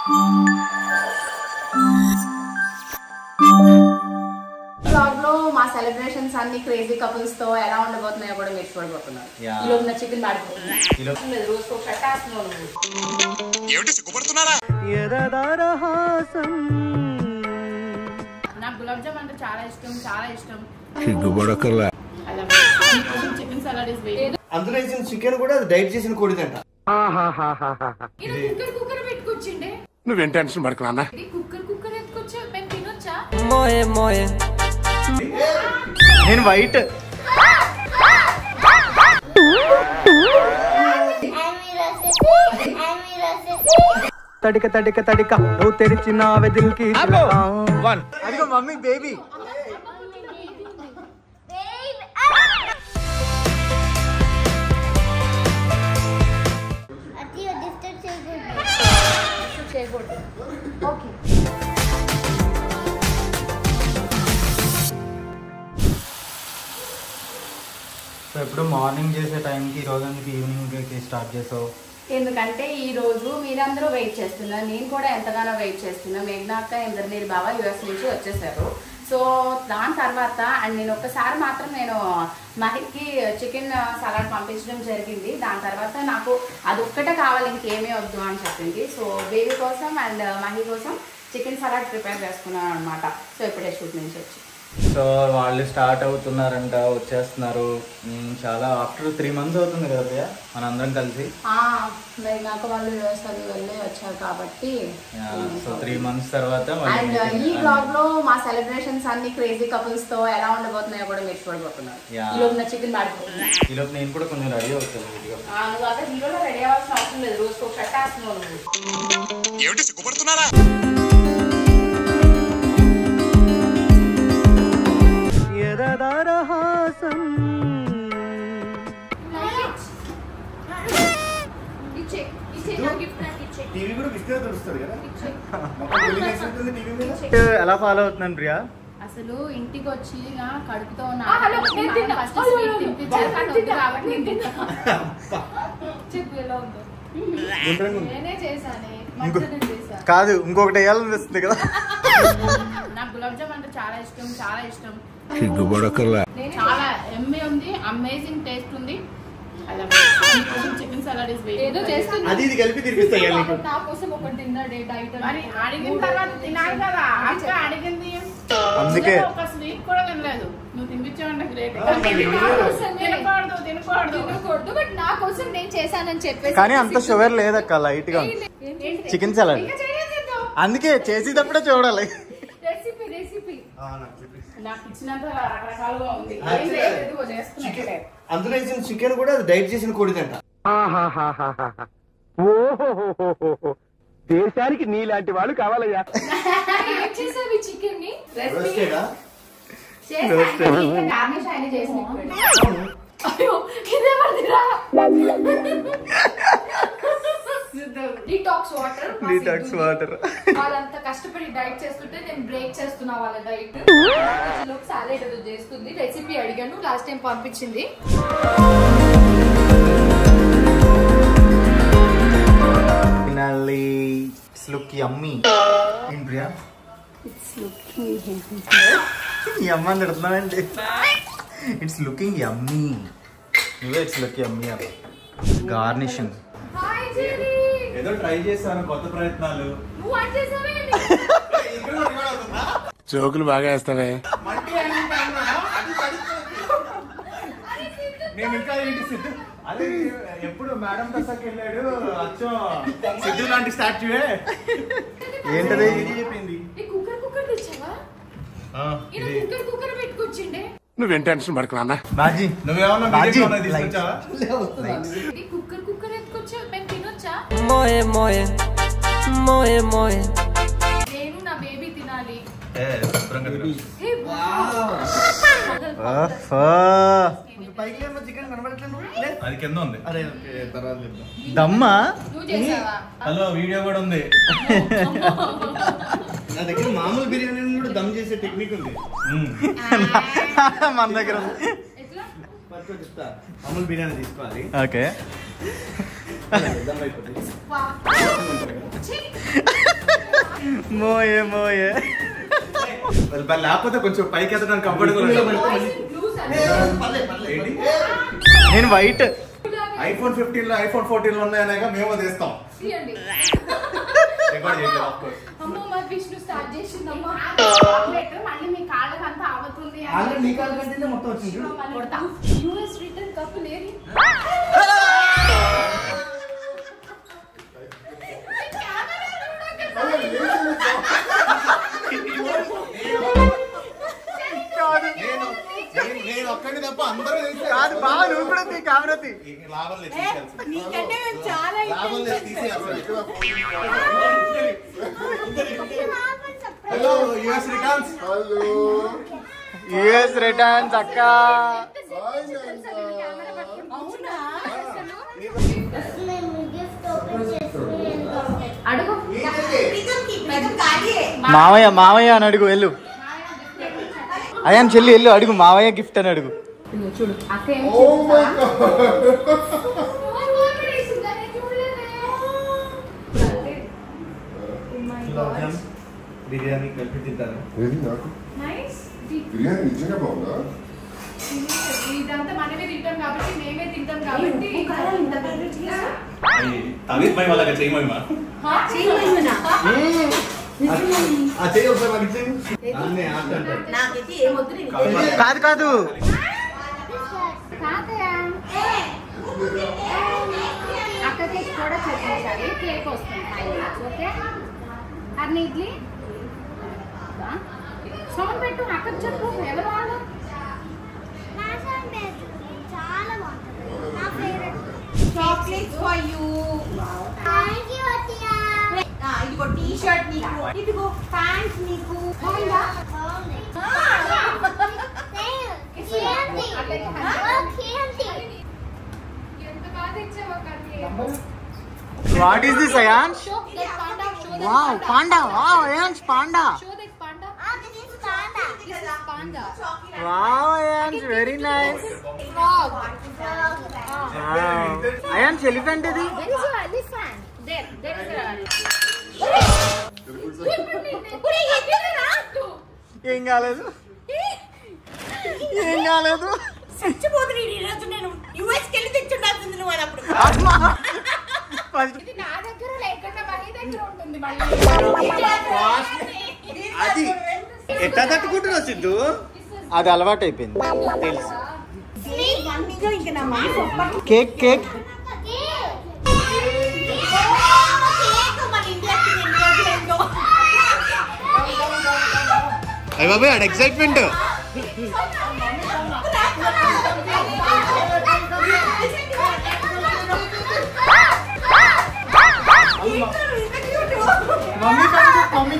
Blog లో మా celebrations అన్ని క్రేజీ కపుల్స్ తో ఎలా ఉండబోతున్నాయో కూడా మీరు చూడబోతున్నారు Yeah. ఈ లోపు నా చికెన్ మాడిపోతుంది ఈలో- లేదు, రోజుకు ఒక కట్ట వేస్తున్నావు నువ్వు. నాకు గులాబ్ జామ్ అంటే చాలా ఇష్టం చాలా ఇష్టం సిగ్గుపడకర్లా చికెన్ సలాడ్ ఇస్ వెరీ అందులో వేసిన చికెన్ కూడా అది డైట్ చేసిన కోడిదంట కుక్కర్ కుక్కర్ పెట్టుకొచ్చిండే నువ్వేం టెన్షన్ పడకు నాన్న ఇది కుక్కర్ కుక్కర్ ఎత్తుకొచ్చా మేము తినొచ్చా నేను వైట్ తడిక తడిక తడిక నువ్వు తెరిచిన దిల్కి అదిగో మమ్మీ బేబీ అతి డిస్టర్బ్ చేయకూడదు చేయకూడదు ఓకే సో ఎప్పుడు మార్నింగ్ చేసే టైంకి ఈ రోజు ఎందుకు ఈవినింగ్ స్టార్ట్ చేసావు ఎందుకంటే ఈ రోజు మీరందరూ వెయిట్ చేస్తున్నారు నేను కూడా ఎంతగానో వెయిట్ చేస్తున్నా మేఘనాక్క ఇంద్రనీల్ బావ యుఎస్ నుంచి వచ్చేసారు సో దాని తర్వాత అండ్ నేను ఒక్కసారి మాత్రం నేను మహికి చికెన్ సలాడ్ పంపించడం జరిగింది దాని తర్వాత నాకు అది ఒక్కటే కావాలి ఇంకేమీ వద్దు అని చెప్పింది సో బేబీ కోసం అండ్ మహి కోసం చికెన్ సలాడ్ ప్రిపేర్ చేసుకున్నాను అనమాట సో ఇప్పుడే షూట్ నుంచి వచ్చి సో వాళ్ళు స్టార్ట్ అవుతున్నారంట వచ్చేస్తున్నారు ఉమ్, చాలా ఆఫ్టర్ త్రీ మంత్స్ అవుతుంది కదా భయ్య మనందరం కలిసి మేఘనాక్క వాళ్ళు యుఎస్ వాళ్ళు వెళ్ళి వచ్చారు కాబట్టి సో త్రీ మంత్స్ తర్వాత అండ్ మళ్ళీ ఈ బ్లాగ్ లో మా సెలబ్రేషన్స్ అన్ని క్రేజీ కపుల్స్ తో ఎలా ఉండబోతున్నాయో కూడా మీరు చూడబోతున్నారు Yeah. ఈ లోపు నా చికెన్ మాడిపోతుంది ఈలోపు నేను కూడా కొంచెం రెడీ అవుతాను వీడియో ఆ, నువ్వు అసలు హీరోలో రెడీ అవ్వాల్సిన అవసరం లేదు రోజు ఒక షర్ట్ వేస్తున్నావు నువ్వు ఎరదారహాసం టీవీ కూడా బిస్కెట్ తెలుస్తుంది కదా మొత్తం బిల్లింగ్ వేసి ఉంటుంది టీవీ మీద ఎలా ఫాలో అవుతున్నాను ప్రియా అసలు ఇంటికి వచ్చి నా కడుపుతో ఉన్న ఆడపిల్లకి నాన్న first sweet తినిపించారు, కానీ వద్దు కాబట్టి నేను తిన్నా. చెప్పు ఎలా ఉందో గుండ్రంగా ఉంది. నేనే చేశానే మంచిగా చేశాను కాదు ఇంకొకటి వేయాలనిపిస్తుంది కదా నాకు గులాబ్ జామ్ అంటే చాలా ఇష్టం చాలా ఇష్టం సిగ్గుపడకర్లా చాలా ఎమ్మె ఉంది అమేజింగ్ టేస్ట్ ఉంది చికెన్ సలాడ్ ఇస్ ఏదో చేస్తుంది అది ఇది కలిపి తినిపిస్తాయి నీకు నా కోసం ఒకటి తిన్నాడే డైట్ మరి అడిగిన తర్వాత తినాలి కదా అక్క అడిగింది అందుకే. ఒక స్వీట్ కూడా తినలేదు నువ్వు తినిపించావంటే గ్రేట్ ఆ, మరి తినకూడదు తినకూడదు తినకూడదు బట్ నా కోసం నేను చేశానని చెప్పేసి కానీ అంత షుగర్ లేదక్క లైట్ గా చికెన్ సలాడ్ ఇంకా చేయలేదు అందుకే చేసేటప్పుడే చూడాలి రెసిపీ రెసిపీ ఆ, నాకు చెప్పి. నాకు ఇచ్చినంత రకరకాలుగా ఉంది ఏం Actually, లేదు చేసుకున్నట్టే చికెన్ అందులో వేసిన చికెన్ కూడా అది డైట్ చేసిన కోడిదంట ఓహో దేశానికి నీలాంటి వాళ్ళు కావాలయ్యా ఏం చేసావు చికెన్ ని రోస్టెడా గార్నిష్ ఆయన చేసి అయ్యో ఇదే పడిరా డిటాక్స్ వాటర్ డీటాక్స్ వాటర్ వాళ్ళంతా కష్టపడి డైట్ చేస్తుంటే నేను బ్రేక్ చేస్తున్నా వాళ్ళ డైట్ సాలెడ్ ఏదో చేస్తుంది రెసిపీ అడిగాను లాస్ట్ టైం పంపించింది ఫినాలి ఇట్స్ లుక్ యమ్మీ ఏం ప్రియా ఈ అమ్మ అని తిడుతున్నానండి ఇట్స్ లుకింగ్ యమ్మీ నువ్వే ఇట్స్ లుక్ యమ్మీ అమ్మ గార్నిషింగ్ హాయ్ జెరీ ఏదో ట్రై చేస్తాను కొత్త ప్రయత్నాలు నువ్వు వంట చేసావేంటి జోకులు బాగా వేస్తావే నేను ఇంకా ఏంటి సిద్ధు అదే ఎప్పుడు మేడం దశకి వెళ్ళాడు అచ్చం సిద్ధు లాంటి స్టాచ్యూవే ఏంటది చెప్పింది ఈ కుక్కర్ కుక్కర్ తెచ్చావా ఈయన కుక్కర్ కుక్కర్ పెట్టుకొచ్చిండే నువ్వేం టెన్షన్ పడకు నాన్న బాజీ నువ్వేమన్నా బాజీ వీడియో ఏమన్నా తీసుకొచ్చావా? ఈ కుక్కర్ కుక్కర్ ఎత్తుకొచ్చా మేము తినొచ్చా Moe, moe, moe, moe. నేను నా బేబీ తినాలి ఏ, శుభ్రంగా తిను. హే ఓఫో. పైకి ఏమో చికెన్ కనబడట్లేదు లే. అది కింద ఉంది అరే ఓకే, తర్వాత చెప్దాం. దమ్మా నువ్వు చేసావా హలో వీడియో కూడా ఉంది నా దగ్గర మామూలు బిర్యానీ కూడా దమ్ చేసే టెక్నిక్ ఉంది మన దగ్గర ఉంది ఎట్లా పట్టుకో చెప్తా మామూలు బిర్యానీ తీసుకోవాలి ఓకే దమ్ అయిపోతుంది వా. ఛీ! మోయే మోయే లేకపోతే కొంచెం పైకి ఎత్తడానికి కంఫర్టబుల్ ఏంటి నేను వైట్ ఐఫోన్ ఫిఫ్టీన్ లో ఐఫోన్ ఫోర్టీన్ లో ఉన్నాయనగా మేము తీస్తాం రికార్డ్ చేయలేదు of course. అమ్మ మా విష్ణు స్టార్ట్ చేసిందమ్మా చాక్లెట్ మళ్ళీ మీ కాళ్ళకంతా ఆగుతుంది అని ఆల్రెడీ నీ కాళ్ళ కంటే మొత్తం వచ్చింది చూడు. కొడతా యూఎస్ రిటర్న్ కప్ లేని నేను నేను- నేను ఒక్కడిని తప్ప అందరూ తీసేయాలి. కాదు బావ నువ్వు కూడా తీ కెమెరా తీ ఈ లాభం లేదు తీసేయాల్సింది. నీకంటే మేము చాలా లాభం లేదు తీసేయాల్సింది. Hello US returns hello US returns అక్క అవునా అడుగు మావయ్య మావయ్య అని అడుగు వెళ్ళు అయాన్ చెల్లి వెళ్ళు అడుగు మావయ్య గిఫ్ట్ అని అడుగు ఇదిగో చూడు అక్క ఏం ఓ మై చేస్తుందా? గులాబ్ జామ్ బిర్యానీ కలిపి తింటాను ఏది నాకు నైస్ బిర్యానీ నిజంగా బాగుందా ఇదంతా మనమే తింటాం కాబట్టి మేమే తింటాం కాబట్టి తవీద్ భాయ్ వాళ్ళగా చేయమని మా ఆ చేయి ఒకసారి మాకు ఇచ్చేయి అన్నీ ఆట అంటారు నాకైతే ఏమొద్దు నేను కాదు కాదు తాతయ్య అక్కకి కూడా చెప్పించాలి కేక్ వస్తుంది ఫైవ్ మినిట్స్ ఓకే అన్ని ఇడ్లీ సౌండ్ పెట్టు అక్కకి చెప్పు ఎవరు వాళ్ళు చాలా బాగుంటుంది నా favourite chocolates for you thank you అత్తయ్య ఇదిగో టీ షర్ట్ నీకు ఇదిగో ప్యాంట్స్ నీకు బాగుందా బాగుంది ఓకే ఎంత బాగా తెచ్చావా curry what is this Ayaan show that panda show that wow panda wow Ayaan panda show that panda అది తీసుకుంటా this is panda wow Ayaan very nice frog Ayaan elephant ఇది There is a elephant. There, there is a ఏం కాలేదు ఏం కాలేదు చచ్చిపోతుంది ఈ రోజు నేను యుఎస్ కి వెళ్ళి తెచ్చుండాల్సింది నువ్వు అది అప్పుడు అమ్మా ఫస్ట్ ఇది నా దగ్గర లేకుండా మనీ దగ్గర ఉంటుంది మళ్ళీ అది ఎట్లా తట్టుకుంటున్నా సిద్ధు అది అలవాటు అయిపోయింది తెలుసు మమ్మీగా ఇంకా నా మాట ఒప్పట్లేదు. కేక్ కేక్ కేక్ మన ఇండియాకి ఎన్ని రోజులైందో. అయ్య బాబాయ్ ఆడ ఎక్సైట్మెంట్ మమ్మీ మమ్మీ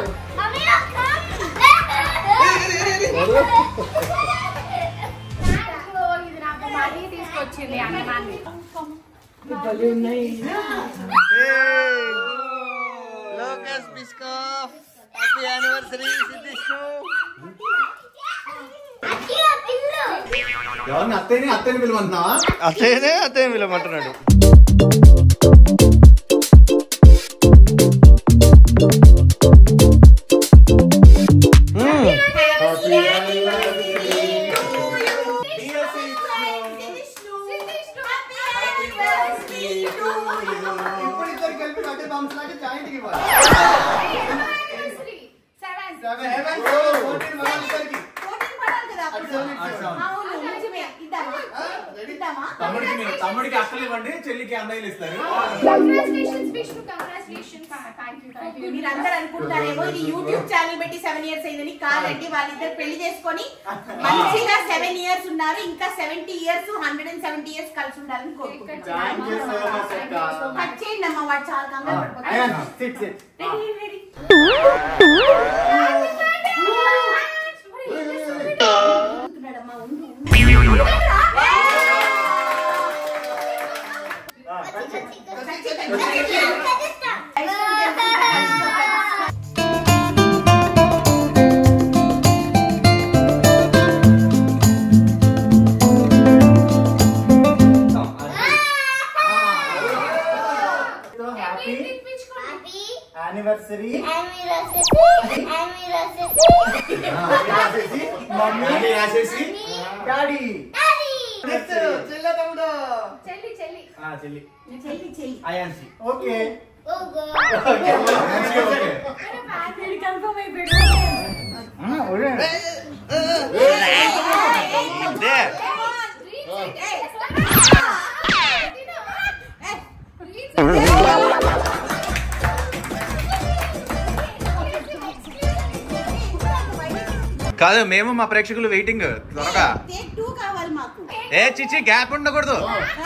ఇది నాకు మనీ తీసుకొచ్చింది అన్నమాన్ని లోకస్ బిస్కఫ్ హ్యాపీ యానివర్సరీ సిద్ధిష్ణు ఎవరిని అత్తయ్యని అత్తయ్యని పిలవమంటున్నావా అతేనే అతే పిలవమంటున్నాడు ఇప్పుడు ఇద్దరు కలిపి మధ్య బంప్స్ లాగా జాయింట్ ఇవ్వాలి సెవెన్ ఫోర్టీన్ మన ఇద్దరికి పోటీలు పడాలి కదా అప్పుడు. అటు సెవెన్. అవును, నిజమే. ఇద్దామా? ఇద్దామా? తమ్ముడికి మీరు- తమ్ముడికి అక్కలు ఇవ్వండి చెల్లికి అన్నయ్యలు ఇస్తారు congratulations Vishnu congratulations thank you thank you మీరందరూ అనుకుంటారేమో ఇది యూట్యూబ్ ఛానల్ పెట్టి సెవెన్ ఇయర్స్ అయిందని కాదండి వాళ్ళిద్దరు పెళ్లి చేసుకొని మంచిగా సెవెన్ ఇయర్స్ ఉన్నారు ఇంకా seventy years hundred and seventy years కలిసి ఉండాలని కోరుకుంటున్నాను థ్యాంక్ యూ సో మచ్ అక్క కట్ చేయండి అమ్మా వాడు చాలా కంగారు అయ్యా పడిపోతాడు. Sit sit ready, ready. ఉంటున్నాడమ్మా, ఉండు, ఉండు. So happy happy anniversary anniversary anniversary రాసేసి మమ్మీ మమ్మీ రాసేసి డాడీ డాడీ చెల్ల తమ్ముడు చెల్లి చెల్లి ఆ, చెల్లి చెల్లి చెల్లి అయాన్సి ఓకే ఓగో మంచిగా ఓకే. కన్ఫర్మ్ అయిపోయాడు ఆ, ఒరే. ఇదే. కాదు మేము మా ప్రేక్షకులు వెయిటింగ్ త్వరగా టేక్ టూ కావాలి మాకు ఏ చిచ్చి గ్యాప్ ఉండకూడదు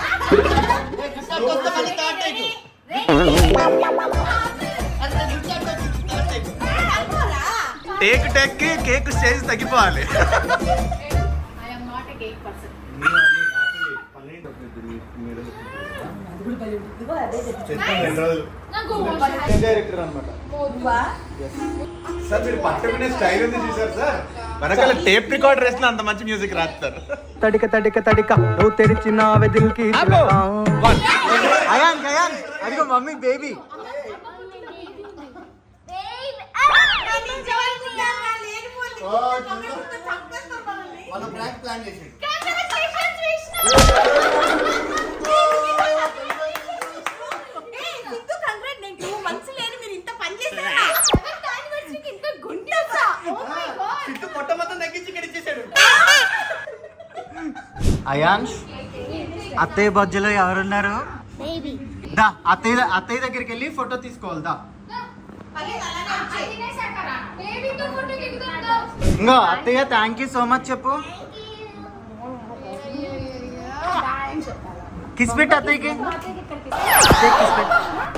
టేక్ టేక్ కి కేక్ స్టేజ్ తగ్గిపోవాలి I'm not a cake person నాకు డైరెక్టర్ అనమాట సార్ మీరు పట్టుకునే స్టైల్ ఉంది చూసారు సార్ వెనకాల టేప్ రికార్డర్ వేసిన అంత మంచి మ్యూజిక్ రాస్తారు తడిక తడిక తడిక నువ్వు తెరిచిన వెదిల్కి అయాన్ అయాన్ అదిగో మమ్మీ బేబీ వాళ్ళ ప్రాంక్ ప్లాన్ చేసి పొట్ట మొత్తం తగ్గించి ఇక్కడ ఇచ్చేసాడు అయాన్ష్ అత్తయ్య బొజ్జలో ఎవరున్నారు బేబీ దా అత్తయ్య అత్తయ్య దగ్గరికి వెళ్ళి ఫోటో తీసుకోవాలి దా బేబీతో ఫోటో ఎక్కుతుందా ఇంకో అత్తయ్య థ్యాంక్ యూ సో మచ్ చెప్పు కిస్ పెట్టు అత్తయ్యకి అత్తయ్య kiss పెట్టు.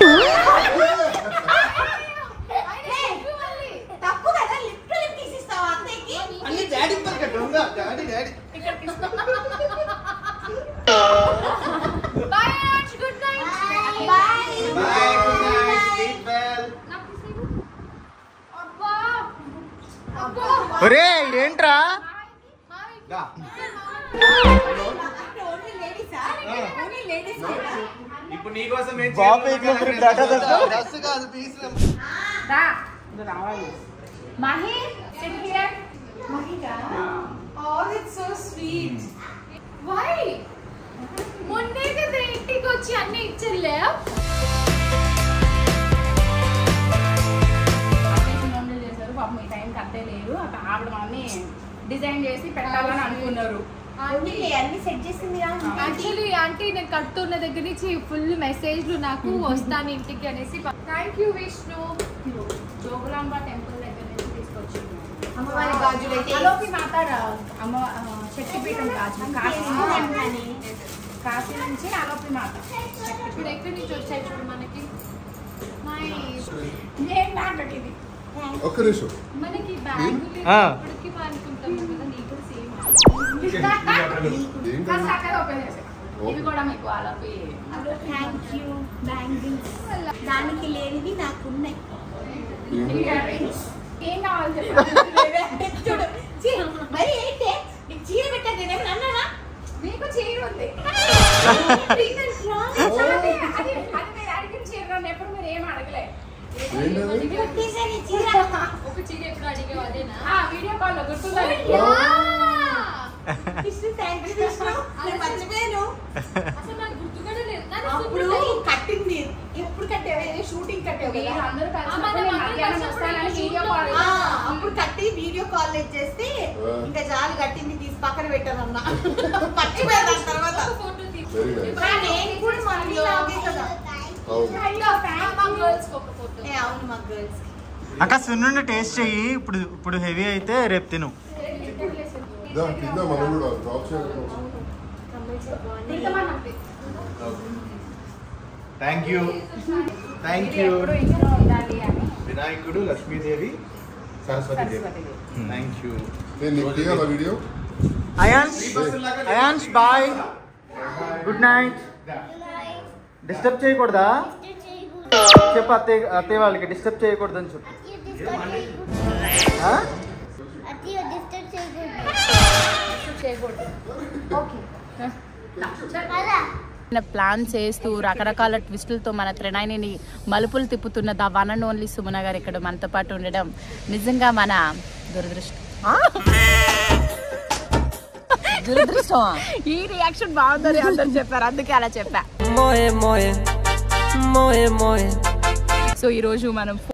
తప్పు కదా లిప్ లిప్ తీసిస్తావా అత్తయ్యకి అన్ని డాడీ డాడీ డాడీ బాయ్ ఆంచ్ good night bye bye good night sleep well అబ్బా అబ్బా ఒరే ఏంట్రా దా ఓన్లీ లేడీసా ఓన్లీ లేడీస్ ఇప్పుడు నీకోసం ఏం బాబు ఇట్లా మీరు డాటా తెస్తా? డ్రెస్ కాదు పీస్ దా ఇది రావాలి Mahi sit here. Oh, that's so sweet. Why? మొన్నే కదా ఇంటికి వచ్చి అన్ని ఇచ్చలే ఆపరేషన్ వంటలు చేశారు పాపం ఈ టైంకి అత్తే లేరు అక్కడ ఆవిడ మమ్మీ డిజైన్ చేసి పెట్టాలని అనుకున్నారు ఆంటీ అన్ని సెట్ చేసింది యాక్చువల్లీ ఆంటీ నేను కడుతున్న దగ్గర నుంచి ఫుల్ మెసేజ్లు నాకు వస్తాను ఇంటికి అనేసి thank you Vishnu Jogulamba temple దగ్గర నుంచి తీసుకొచ్చింది అమ్మవారి గాజులు అయితే అలోపి మాత రా- అమ్మ ఆ, శక్తిపీఠం కాదు కాశీ కాశీ నుంచి అలోపి మాత ఇప్పుడు ఎక్కడి నుంచి వచ్చాయి చూడు మనకి Nice. నేను మాట్లాడేది ఒక్క నిమిషం మనకి బ్యాంగులు ఆ. ఇప్పటికి అనుకుంటాం కదా నీకు కూడా సేమ్ ఏంటి ఫస్ట్ అక్కడ ఓపెన్ చేసే ఇవి కూడా మీకు అలోపి థ్యాంక్ యూ బ్యాంగిల్స్ దానికి లేనివి నాకు ఉన్నాయి ఇయర్ రింగ్స్ ఏం కావాలి చెప్పండి చూడు చీ, మరి ఏంటి నీకు చీర పెట్టాను నేనేమి అన్నానా మీకు చీర ఉంది రాలేదు. అది అది అది మీరు అడిగిన చీర నన్ను ఎప్పుడు మీరు ఏం అడగలే ఏంటది కొట్టేసాను ఈ చీర ఒక చీర ఎప్పుడు అడిగావు అదేనా ఆ వీడియో కాల్ లో గుర్తుందా విష్ణు థ్యాంక్ యూ విష్ణు నేను మర్చిపోయాను అసలు నాకు గుర్తు కూడా లేదు నాకు అప్పుడు గుర్తు కట్టింది ఎప్పుడు కట్టావు షూటింగ్ కట్టావు మీరు కదా అందరూ ఆ, కలిసి మనం నేను అందరం మధ్యాహ్నం కలిసి వస్తానని అప్పుడు వీడియో shoot కాల్ లో- ఆ, అప్పుడు కట్టి వీడియో కాల్ చేస్తే ఇంకా చాలు కట్టింది తీసి పక్కన పెట్టానన్న మర్చిపోయాను దాని తర్వాత ఫోటో తీసి వెరీ నైస్ ఆ, నేను కూడా మళ్ళీ లాగే కదా అవును అయ్యో థ్యాంక్ మా గర్ల్స్ ఒక ఫోటో ఏ, అవును మా గర్ల్స్ అక్క సున్నుండి టేస్ట్ చెయ్యి ఇప్పుడు ఇప్పుడు హెవీ అయితే రేపు తిను దా కింద మనం కూడా డ్రాప్ చేయాలి థ్యాంక్ యూ థ్యాంక్ యూ ఎప్పుడు ఇంట్లో ఉండాలి అని వినాయకుడు లక్ష్మీదేవి సరస్వతి దేవి సరస్వతి థ్యాంక్ యూ నేను నీకు తీయాలా వీడియో అయాన్స్ అయాన్స్ బాయ్ గుడ్ నైట్ డిస్టర్బ్ చేయకూడదా చెప్పు అత్తయ్య అత్తయ్య వాళ్ళకి డిస్టర్బ్ చేయకూడదు అని చెప్పు ఆ? అతి డిస్టర్బ్ చేయకూడదు చేయకూడదు ఓకే కదా ప్లాన్ చేస్తూ రకరకాల ట్విస్టులతో మన త్రినాయని మలుపులు తిప్పుతున్న the one and only Sumana garu ఇక్కడ మనతో పాటు ఉండడం నిజంగా మన దురదృష్టం దురదృష్టం ఈ రియాక్షన్ బాగుందని అందరు చెప్పారు అందుకే అలా చెప్పా Moe, moe, moe, moe. So ఈ రోజు మనం